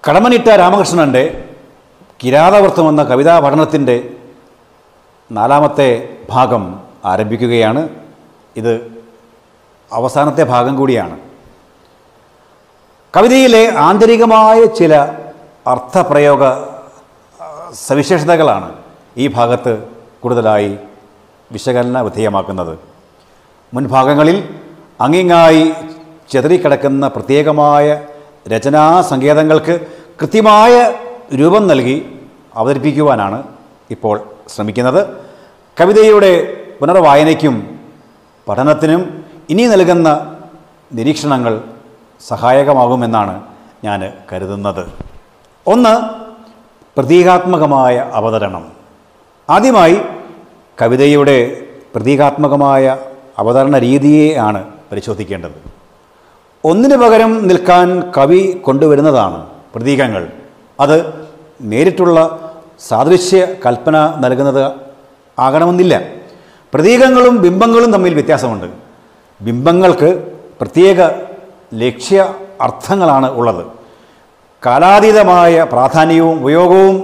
കടമനിട്ട രാമകൃഷ്ണൻ്റെ കിരാതവൃത്തം എന്ന കവിതാ പഠനത്തിൻ്റെ നാലാമത്തെ ഭാഗം ആരംഭിക്കുകയാണ് ഇത് അവസാനത്തെ ഭാഗം കൂടിയാണ് കവിതയിലെ ആന്തരികമായ ചില അർത്ഥപ്രയോഗ ആ, സവിശേഷതകളാണ് ഈ ഭാഗത്ത് കൂടുതലായി വിശകലന വിധേയമാക്കുന്നത് മുൻഭാഗങ്ങളിൽ അങ്ങിങ്ങായി ചെതറിക്കിടക്കുന്ന പ്രത്യേകമായ രചനാ സങ്കേതങ്ങൾക്ക് കൃത്യമായ രൂപം നൽകി അവതരിപ്പിക്കുവാനാണ് ഇപ്പോൾ ശ്രമിക്കുന്നത് കവിതയുടെ പുനർവായനയ്ക്കും പഠനത്തിനും ഇനി നൽകുന്ന നിരീക്ഷണങ്ങൾ സഹായകമാകുമെന്നാണ് ഞാൻ കരുതുന്നത് ഒന്ന് പ്രതീകാത്മകമായ അവതരണം ആദ്യമായി കവിതയുടെ പ്രതീകാത്മകമായ അവതരണ രീതിയെയാണ് പരിശോധിക്കേണ്ടത് ഒന്നിനു പകരം നിൽക്കാൻ കവി കൊണ്ടുവരുന്നതാണ് പ്രതീകങ്ങൾ അത് നേരിട്ടുള്ള സാദൃശ്യ കൽപ്പന നൽകുന്നത് ആകണമെന്നില്ല പ്രതീകങ്ങളും ബിംബങ്ങളും തമ്മിൽ വ്യത്യാസമുണ്ട് ബിംബങ്ങൾക്ക് പ്രത്യേക ലക്ഷ്യ അർത്ഥങ്ങളാണ് ഉള്ളത് കാലാതീതമായ പ്രാധാന്യവും ഉപയോഗവും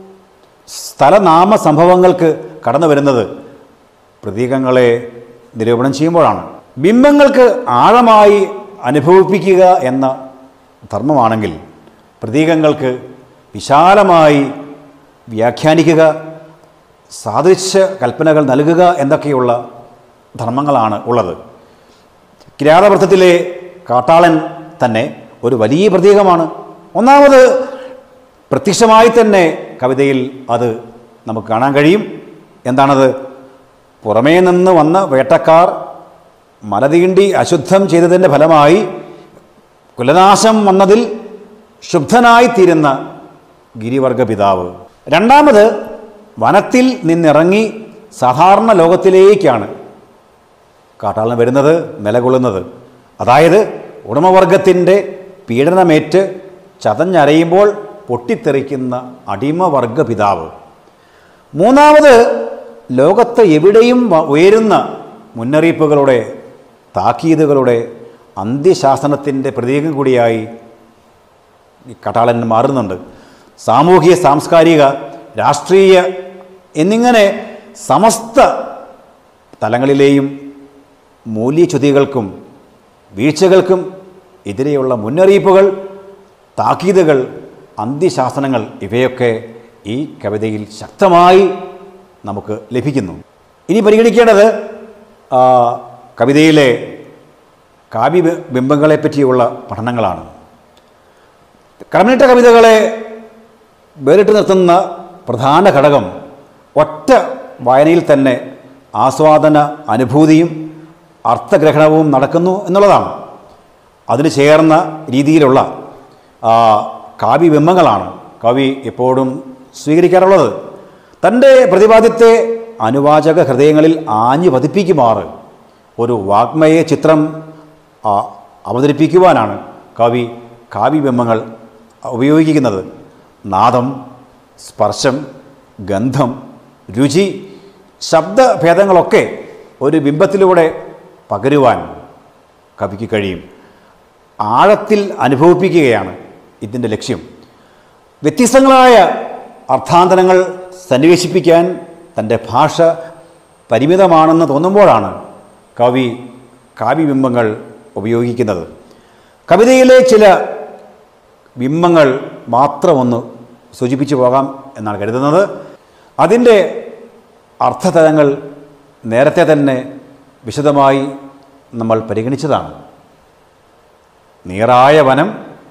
സ്ഥലനാമ സംഭവങ്ങൾക്ക് കടന്നു വരുന്നത് പ്രതീകങ്ങളെ നിരൂപണം ചെയ്യുമ്പോഴാണ് ബിംബങ്ങൾക്ക് ആഴമായി അനുഭവിപ്പിക്കുക എന്ന ധർമ്മമാണെങ്കിൽ പ്രതീകങ്ങൾക്ക് വിശാലമായി വ്യാഖ്യാനിക്കുക സാദൃശ്യ കൽപ്പനകൾ നൽകുക എന്നൊക്കെയുള്ള ധർമ്മങ്ങളാണ് ഉള്ളത് കിരാതവൃത്തത്തിലെ കാട്ടാളൻ തന്നെ ഒരു വലിയ പ്രതീകമാണ് ഒന്നാമത് പ്രത്യക്ഷമായി തന്നെ കവിതയിൽ അത് നമുക്ക് കാണാൻ കഴിയും എന്താണത് പുറമേ നിന്ന് വന്ന വേട്ടക്കാർ മലതീണ്ടി അശുദ്ധം ചെയ്തതിൻ്റെ ഫലമായി കുലനാശം വന്നതിൽ ശുദ്ധനായിത്തീരുന്ന ഗിരിവർഗ പിതാവ് രണ്ടാമത് വനത്തിൽ നിന്നിറങ്ങി സാധാരണ ലോകത്തിലേക്കാണ് കാട്ടാളൻ വരുന്നത് നിലകൊള്ളുന്നത് അതായത് ഉടമവർഗത്തിൻ്റെ പീഡനമേറ്റ് ചതഞ്ഞരയുമ്പോൾ പൊട്ടിത്തെറിക്കുന്ന അടിമവർഗ പിതാവ് മൂന്നാമത് ലോകത്ത് എവിടെയും വ- ഉയരുന്ന മുന്നറിയിപ്പുകളുടെ താക്കീതുകളുടെ അന്ത്യശാസനത്തിൻ്റെ പ്രതീകം കൂടിയായി ഈ കട്ടാളൻ മാറുന്നുണ്ട് സാമൂഹിക സാംസ്കാരിക രാഷ്ട്രീയ എന്നിങ്ങനെ സമസ്ത തലങ്ങളിലെയും മൂല്യച്യുതികൾക്കും വീഴ്ചകൾക്കും എതിരെയുള്ള മുന്നറിയിപ്പുകൾ താക്കീതുകൾ അന്ത്യശാസനങ്ങൾ ഇവയൊക്കെ ഈ കവിതയിൽ ശക്തമായി നമുക്ക് ലഭിക്കുന്നു ഇനി പരിഗണിക്കേണ്ടത് ആ, കവിതയിലെ കാവ്യ ബി- ബിംബങ്ങളെ പറ്റിയുള്ള പഠനങ്ങളാണ് കടമിട്ട കവിതകളെ വേറിട്ട് നിർത്തുന്ന പ്രധാന ഘടകം ഒറ്റ വായനയിൽ തന്നെ ആസ്വാദന അനുഭൂതിയും അർത്ഥഗ്രഹണവും നടക്കുന്നു എന്നുള്ളതാണ് അതിന് ചേർന്ന രീതിയിലുള്ള ആ, കാവ്യബിംബങ്ങളാണ് കവി എപ്പോഴും സ്വീകരിക്കാറുള്ളത് തൻ്റെ പ്രതിപാദ്യത്തെ അനുവാചക ഹൃദയങ്ങളിൽ ആഞ്ഞു പതിപ്പിക്കുമാറ് ഒരു വാഗ്മയ ചിത്രം ആ, അവതരിപ്പിക്കുവാനാണ് കവി കാവ്യബിംബങ്ങൾ ഉപയോഗിക്കുന്നത് നാദം സ്പർശം ഗന്ധം രുചി ശബ്ദഭേദങ്ങളൊക്കെ ഒരു ബിംബത്തിലൂടെ പകരുവാൻ കവിക്ക് കഴിയും ആഴത്തിൽ അനുഭവിപ്പിക്കുകയാണ് ഇതിൻ്റെ ലക്ഷ്യം വ്യത്യസ്തങ്ങളായ അർത്ഥാന്തരങ്ങൾ സന്നിവേശിപ്പിക്കാൻ തൻ്റെ ഭാഷ പരിമിതമാണെന്ന് തോന്നുമ്പോഴാണ് കവി കാവ്യബിംബങ്ങൾ ഉപയോഗിക്കുന്നത് കവിതയിലെ ചില ബിംബങ്ങൾ മാത്രമൊന്ന് സൂചിപ്പിച്ചു പോകാം എന്നാണ് കരുതുന്നത് അതിൻ്റെ അർത്ഥതലങ്ങൾ നേരത്തെ തന്നെ വിശദമായി നമ്മൾ പരിഗണിച്ചതാണ് നീറായ വനം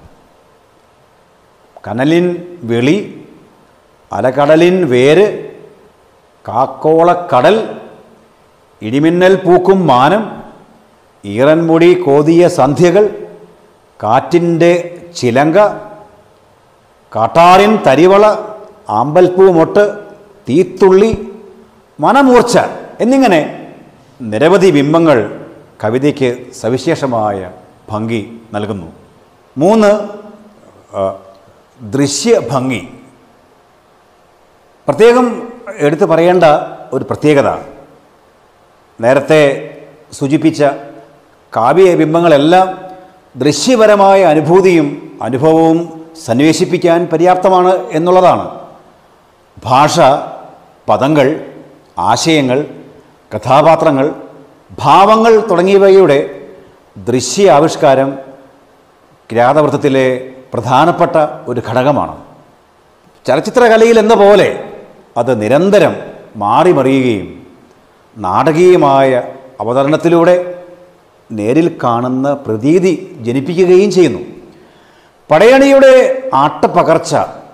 കനലിൻ വെളി അലകടലിൻ വേര് കാക്കോളക്കടൽ ഇടിമിന്നൽ പൂക്കും മാനം ഈറൻമുടി കോതിയ സന്ധ്യകൾ കാറ്റിൻ്റെ ചിലങ്ക കാട്ടാറിൻ തരിവള ആമ്പൽപ്പൂ മൊട്ട് തീത്തുള്ളി മനമൂർച്ച എന്നിങ്ങനെ നിരവധി ബിംബങ്ങൾ കവിതയ്ക്ക് സവിശേഷമായ ഭംഗി നൽകുന്നു മൂന്ന് ആ, ദൃശ്യഭംഗി പ്രത്യേകം എടുത്തു പറയേണ്ട ഒരു പ്രത്യേകത നേരത്തെ സൂചിപ്പിച്ച കാവ്യബിംബങ്ങളെല്ലാം ദൃശ്യപരമായ അനുഭൂതിയും അനുഭവവും സന്വേഷിപ്പിക്കാൻ പര്യാപ്തമാണ് എന്നുള്ളതാണ് ഭാഷ പദങ്ങൾ ആശയങ്ങൾ കഥാപാത്രങ്ങൾ ഭാവങ്ങൾ തുടങ്ങിയവയുടെ ദൃശ്യ ആവിഷ്കാരം കിരാതവൃത്തത്തിലെ പ്രധാനപ്പെട്ട ഒരു ഘടകമാണ് ചലച്ചിത്രകലയിൽ എന്ന പോലെ അത് നിരന്തരം മാറിമറിയുകയും നാടകീയമായ അവതരണത്തിലൂടെ നേരിൽ കാണുന്ന പ്രതീതി ജനിപ്പിക്കുകയും ചെയ്യുന്നു പടയണിയുടെ ആട്ടപ്പകർച്ച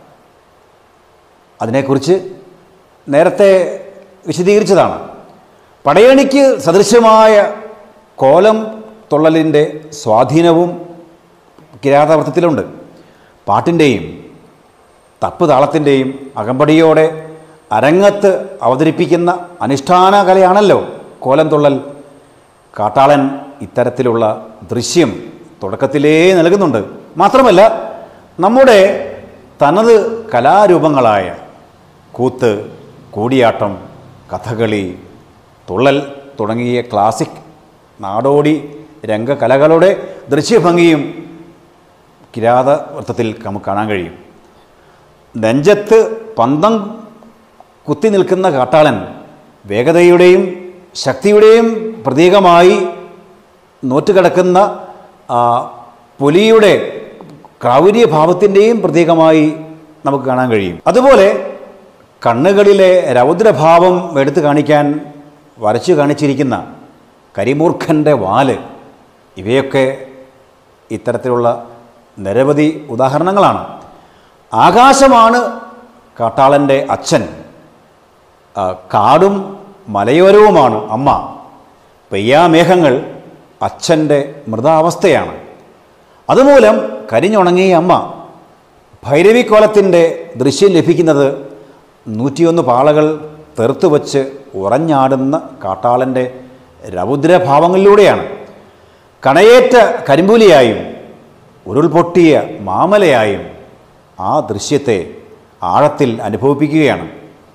അതിനെക്കുറിച്ച് നേരത്തെ വിശദീകരിച്ചതാണ് പടയണിക്ക് സദൃശ്യമായ കോലം തുള്ളലിൻ്റെ സ്വാധീനവും കിരാതവൃത്തത്തിലുണ്ട് പാട്ടിൻ്റെയും തപ്പ് താളത്തിൻ്റെയും അകമ്പടിയോടെ അരങ്ങത്ത് അവതരിപ്പിക്കുന്ന അനുഷ്ഠാന കലയാണല്ലോ കോലം തുള്ളൽ കാട്ടാളൻ ഇത്തരത്തിലുള്ള ദൃശ്യം തുടക്കത്തിലേ നൽകുന്നുണ്ട് മാത്രമല്ല നമ്മുടെ തനത് കലാരൂപങ്ങളായ കൂത്ത് കൂടിയാട്ടം കഥകളി തുള്ളൽ തുടങ്ങിയ ക്ലാസിക് നാടോടി രംഗകലകളുടെ ദൃശ്യഭംഗിയും കിരാതവൃത്തത്തിൽ നമുക്ക് കാണാൻ കഴിയും നെഞ്ചത്ത് പന്തം കുത്തി നിൽക്കുന്ന കാട്ടാളൻ വേഗതയുടെയും ശക്തിയുടെയും പ്രതീകമായി നോറ്റുകിടക്കുന്ന ആ, പുലിയുടെ ക്രൗര്യഭാവത്തിൻ്റെയും പ്രതീകമായി നമുക്ക് കാണാൻ കഴിയും അതുപോലെ കണ്ണുകളിലെ രൗദ്രഭാവം എടുത്തു കാണിക്കാൻ വരച്ചു കാണിച്ചിരിക്കുന്ന കരിമൂർഖൻ്റെ വാല് ഇവയൊക്കെ ഇത്തരത്തിലുള്ള നിരവധി ഉദാഹരണങ്ങളാണ് ആകാശമാണ് കാട്ടാളൻ്റെ അച്ഛൻ ആ, കാടും മലയോരവുമാണ് അമ്മ പെയ്യാമേഘങ്ങൾ അച്ഛൻ്റെ മൃതാവസ്ഥയാണ് അതുമൂലം കരിഞ്ഞുണങ്ങിയ അമ്മ ഭൈരവിക്കോലത്തിൻ്റെ ദൃശ്യം ലഭിക്കുന്നത് നൂറ്റിയൊന്ന് പാളകൾ തെറുത്തു വച്ച് ഉറഞ്ഞാടുന്ന കാട്ടാളൻ്റെ രൗദ്രഭാവങ്ങളിലൂടെയാണ് കണയേറ്റ കരിമ്പൂലിയായും ഉരുൾപൊട്ടിയ മാമലയായും ആ ദൃശ്യത്തെ ആഴത്തിൽ അനുഭവിപ്പിക്കുകയാണ്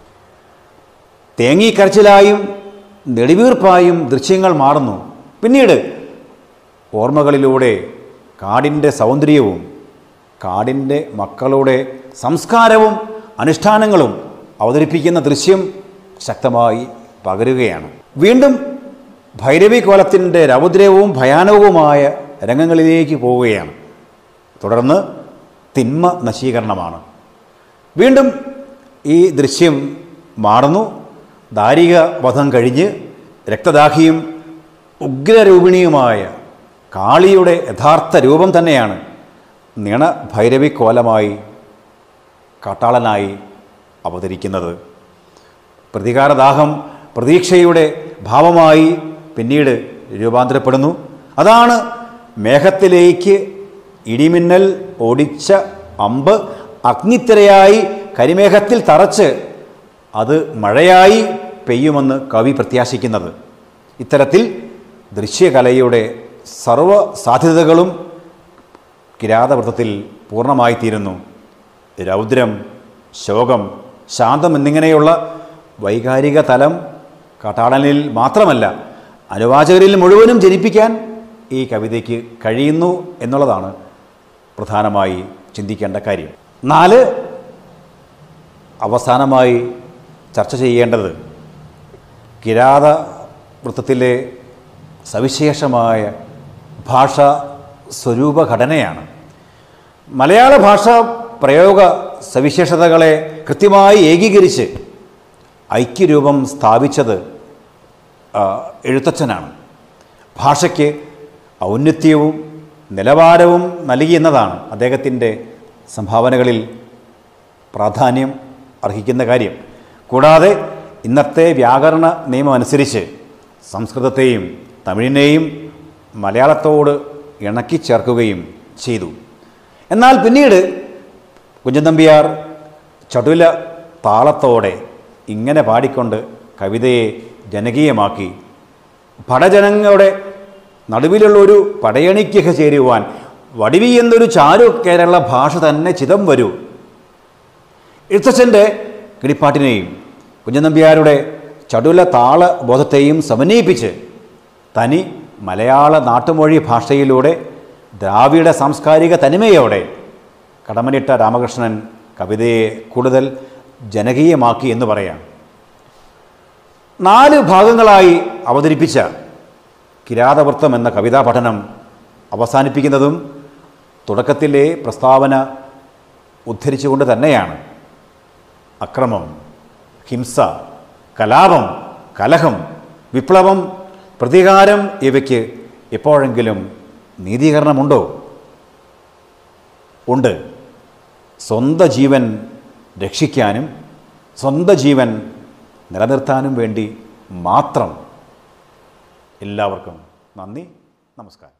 തേങ്ങീക്കരച്ചിലായും നെടുവീർപ്പായും ദൃശ്യങ്ങൾ മാറുന്നു പിന്നീട് ഓർമ്മകളിലൂടെ കാടിൻ്റെ സൗന്ദര്യവും കാടിൻ്റെ മക്കളുടെ സംസ്കാരവും അനുഷ്ഠാനങ്ങളും അവതരിപ്പിക്കുന്ന ദൃശ്യം ശക്തമായി പകരുകയാണ് വീണ്ടും ഭൈരവി കോലത്തിൻ്റെ രൗദ്രവും ഭയാനകവുമായ രംഗങ്ങളിലേക്ക് പോവുകയാണ് തുടർന്ന് തിന്മ നശീകരണമാണ് വീണ്ടും ഈ ദൃശ്യം മാറുന്നു ദാരിക വധം കഴിഞ്ഞ് രക്തദാഹിയും ഉഗ്രരൂപിണിയുമായ കാളിയുടെ യഥാർത്ഥ രൂപം തന്നെയാണ് നിണ ഭൈരവി കോലമായി കാട്ടാളനായി അവതരിക്കുന്നത് പ്രതികാരദാഹം പ്രതീക്ഷയുടെ ഭാവമായി പിന്നീട് രൂപാന്തരപ്പെടുന്നു അതാണ് മേഘത്തിലേക്ക് ഇടിമിന്നൽ ഓടിച്ച അമ്പ് അഗ്നിത്തിരയായി കരിമേഘത്തിൽ തറച്ച് അത് മഴയായി പെയ്യുമെന്ന് കവി പ്രത്യാശിക്കുന്നത് ഇത്തരത്തിൽ ദൃശ്യകലയുടെ സർവ സാധ്യതകളും കിരാതവൃത്തത്തിൽ പൂർണ്ണമായി തീരുന്നു രൗദ്രം ശോകം ശാന്തം എന്നിങ്ങനെയുള്ള വൈകാരിക തലം കാട്ടാളനിൽ മാത്രമല്ല അനുവാചകരിൽ മുഴുവനും ജനിപ്പിക്കാൻ ഈ കവിതയ്ക്ക് കഴിയുന്നു എന്നുള്ളതാണ് പ്രധാനമായി ചിന്തിക്കേണ്ട കാര്യം നാല് അവസാനമായി ചർച്ച ചെയ്യേണ്ടത് കിരാത വൃത്തത്തിലെ സവിശേഷമായ ഭാഷ സ്വരൂപഘടനയാണ് മലയാള ഭാഷ പ്രയോഗ സവിശേഷതകളെ കൃത്യമായി ഏകീകരിച്ച് ഐക്യരൂപം സ്ഥാപിച്ചത് ആ, എഴുത്തച്ഛനാണ് ഭാഷയ്ക്ക് ഔന്നത്യവും നിലവാരവും നൽകിയെന്നതാണ് അദ്ദേഹത്തിൻ്റെ സംഭാവനകളിൽ പ്രാധാന്യം അർഹിക്കുന്ന കാര്യം കൂടാതെ ഇന്നത്തെ വ്യാകരണ നിയമം അനുസരിച്ച് സംസ്കൃതത്തെയും തമിഴിനെയും മലയാളത്തോട് ഇണക്കി ചേർക്കുകയും ചെയ്തു എന്നാൽ പിന്നീട് കുഞ്ചൻതമ്പിയാർ ചടുല താളത്തോടെ ഇങ്ങനെ പാടിക്കൊണ്ട് കവിതയെ ജനകീയമാക്കി പടജനങ്ങളുടെ നടുവിലുള്ള ഒരു പടയണിക്കൊക്കെ ചേരുവാൻ വടിവി എന്നൊരു ചാരു കേരള ഭാഷ തന്നെ ചിതം വരൂ എഴുത്തച്ഛൻ്റെ കിടിപ്പാട്ടിനെയും കുഞ്ഞനമ്പ്യാരുടെ ചടുല താള ബോധത്തെയും സമന്വയിപ്പിച്ച് തനി മലയാള നാട്ടുമൊഴി ഭാഷയിലൂടെ ദ്രാവിഡ സാംസ്കാരിക തനിമയോടെ കടമനിട്ട രാമകൃഷ്ണൻ കവിതയെ കൂടുതൽ ജനകീയമാക്കി എന്ന് പറയാം നാല് ഭാഗങ്ങളായി അവതരിപ്പിച്ച കിരാതവൃത്തം എന്ന കവിതാ പഠനം അവസാനിപ്പിക്കുന്നതും തുടക്കത്തിലെ പ്രസ്താവന ഉദ്ധരിച്ചുകൊണ്ട് തന്നെയാണ് അക്രമം ഹിംസ കലാപം കലഹം വിപ്ലവം പ്രതികാരം ഇവയ്ക്ക് എപ്പോഴെങ്കിലും നീതീകരണമുണ്ടോ ഉണ്ട് സ്വന്തം ജീവൻ രക്ഷിക്കാനും സ്വന്തം ജീവൻ നിലനിർത്താനും വേണ്ടി മാത്രം എല്ലാവർക്കും നന്ദി നമസ്കാരം